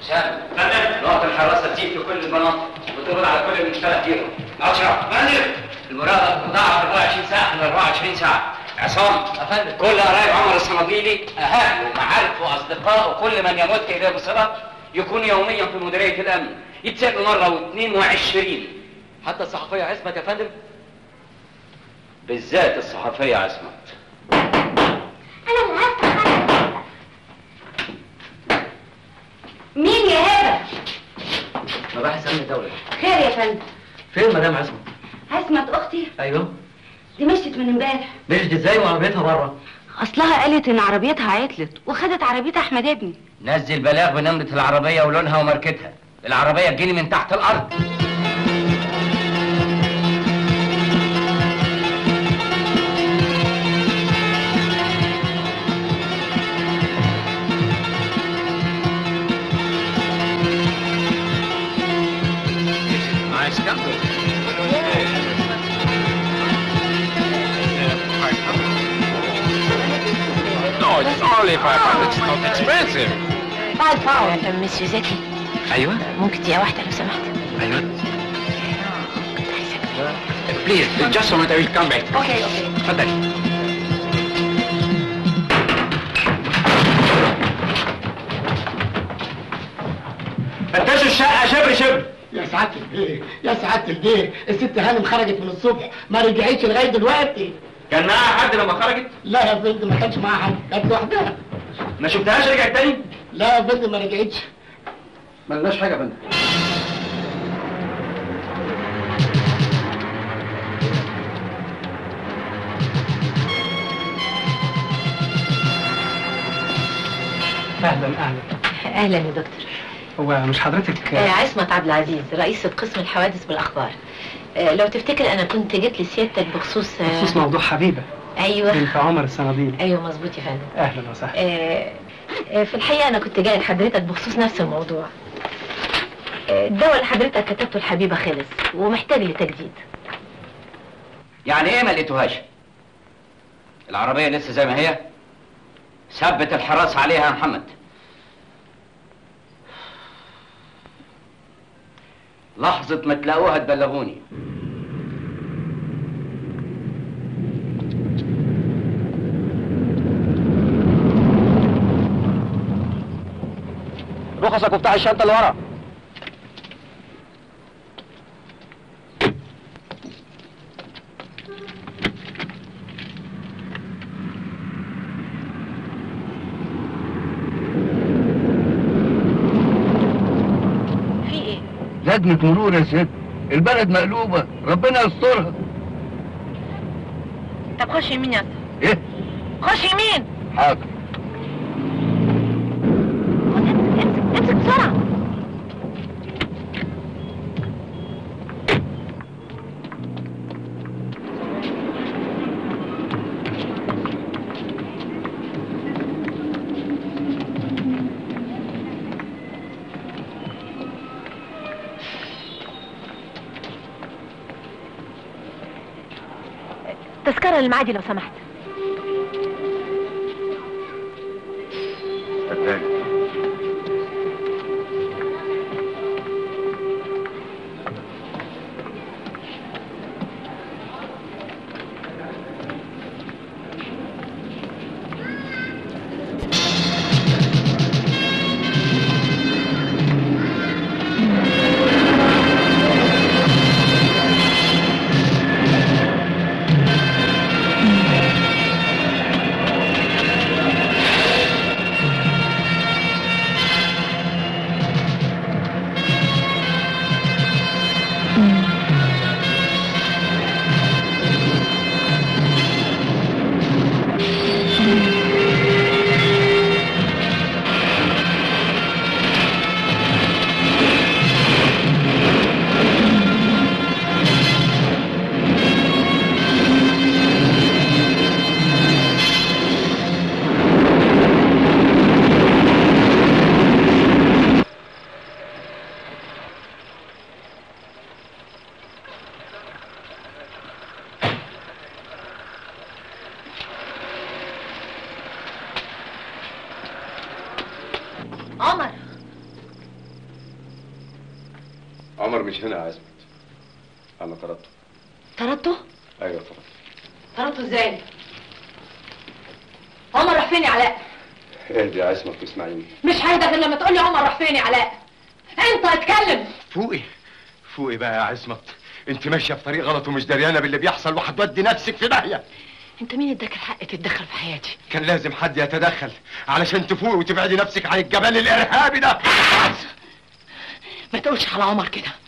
هشام نقط الحراسه تزيد في كل المناطق وتقبض على كل المشترك فيهم اشرف مندل المراقبه تضاعف 24 ساعه من 24 ساعه عصام افندم كل قرايب عمر الصناديلي اهله ومعارفه واصدقائه وكل من يمت اليه بصله يكون يوميا في مديريه الامن يتسالوا مره واثنين وعشرين حتى الصحفيه عصمت يا فندم بالذات الصحفيه عصمت انا اللي هفتح انا مين يا هبه مباحث امن الدوله خير يا فندم فين مدام عصمت عصمت اختي ايوه دي مشيت من امبارح مشيت ازاي وعربيتها بره اصلها قالت ان عربيتها عطلت وخدت عربيه احمد ابني نزل بلاغ بنمرة العربية ولونها وماركتها العربية تجيني من تحت الأرض Nice company. No, it's only 500. It's not expensive. بعد فاول مسيو زكي ايوه ممكن دقيقه واحده لو سمحت ايوه Please, just a moment, I will come back. اوكي اوكي اتفضلي. فتشوا الشقة شبر شبر يا سعادة البيه يا سعادة البيه الست هانم خرجت من الصبح ما رجعتش لغاية دلوقتي كان معاها حد لما خرجت لا يا بنت ما كانش معاها حد كانت لوحدها ما شفتهاش رجعت تاني لا يا بنت ما رجعتش ملناش حاجه يا فندم اهلا اهلا اهلا يا دكتور هو مش حضرتك آه، عصمت عبد العزيز رئيسة قسم الحوادث بالاخبار آه، لو تفتكر انا كنت جيت لسيادتك بخصوص آه، بخصوص موضوع حبيبه ايوه بنت عمر الصناديل ايوه مظبوط يا فندم اهلا وسهلا آه، آه، في الحقيقه انا كنت جاي لحضرتك بخصوص نفس الموضوع آه، الدواء اللي حضرتك كتبته الحبيبه خلص ومحتاج لتجديد يعني ايه ما لقيتوهاش العربية لسه زي ما هي ثبت الحراس عليها يا محمد لحظة ما تلاقوها تبلغوني رخصك وبتاع الشنطه اللي ورا في ايه لجنة مرور يا ست البلد مقلوبة ربنا يسترها طب خش يمين يا اسطى ايه خش يمين حاضر امسك بسرعه تذكرة للمعادي لو سمحت عمر عمر مش هنا يا عزمت انا طردته طردته ايوه طردته طردته ازاي عمر راح فين يا علاء اهدي يا عزمت واسمعيني مش ههدى غير لما تقولي عمر راح فين يا علاء انت اتكلم فوقي فوقي بقى يا عزمت انت ماشيه في طريق غلط ومش دريانه باللي بيحصل وهتودي نفسك في داهيه انت مين اداك الحق تتدخل في حياتي كان لازم حد يتدخل علشان تفوقي وتبعدي نفسك عن الجبان الارهابي ده ما تقولش على عمر كده